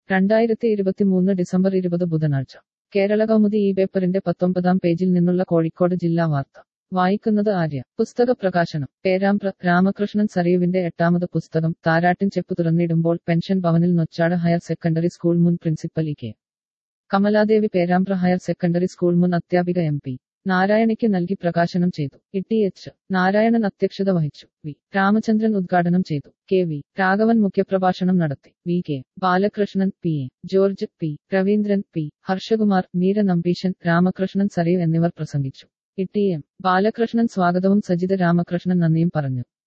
രണ്ടായിരത്തി ഇരുപത്തിമൂന്ന് ഡിസംബർ ഇരുപത് ബുധനാഴ്ച കേരള കൗമുദി ഈ പേപ്പറിന്റെ പത്തൊമ്പതാം പേജിൽ നിന്നുള്ള കോഴിക്കോട് ജില്ലാ വാർത്ത വായിക്കുന്നത് ആര്യ പുസ്തക പ്രകാശനം പേരാമ്പ്ര രാമകൃഷ്ണൻ സറിയുവിന്റെ എട്ടാമത് പുസ്തകം താരാട്ടിൻ ചെപ്പ് തുറന്നിടുമ്പോൾ പെൻഷൻ ഭവനിൽ നൊച്ചാട് ഹയർ സെക്കൻഡറി സ്കൂൾ മുൻ principal E K Kamaladevi Perambra higher secondary school മുൻ അധ്യാപിക എം പി നാരായണിക്ക് നൽകി പ്രകാശനം ചെയ്തു ഇ എച്ച് നാരായണൻ അധ്യക്ഷത വഹിച്ചു വി രാമചന്ദ്രൻ ഉദ്ഘാടനം ചെയ്തു കെ വി രാഘവൻ മുഖ്യപ്രഭാഷണം നടത്തി V K Balakrishnan P A George P Raveendran P Harshakumar Meera Nambeesan Ramakrishnan Sariyu എന്നിവർ പ്രസംഗിച്ചു ഇ ടി എം ബാലകൃഷ്ണൻ സ്വാഗതവും സജിത രാമകൃഷ്ണൻ നന്ദിയും പറഞ്ഞു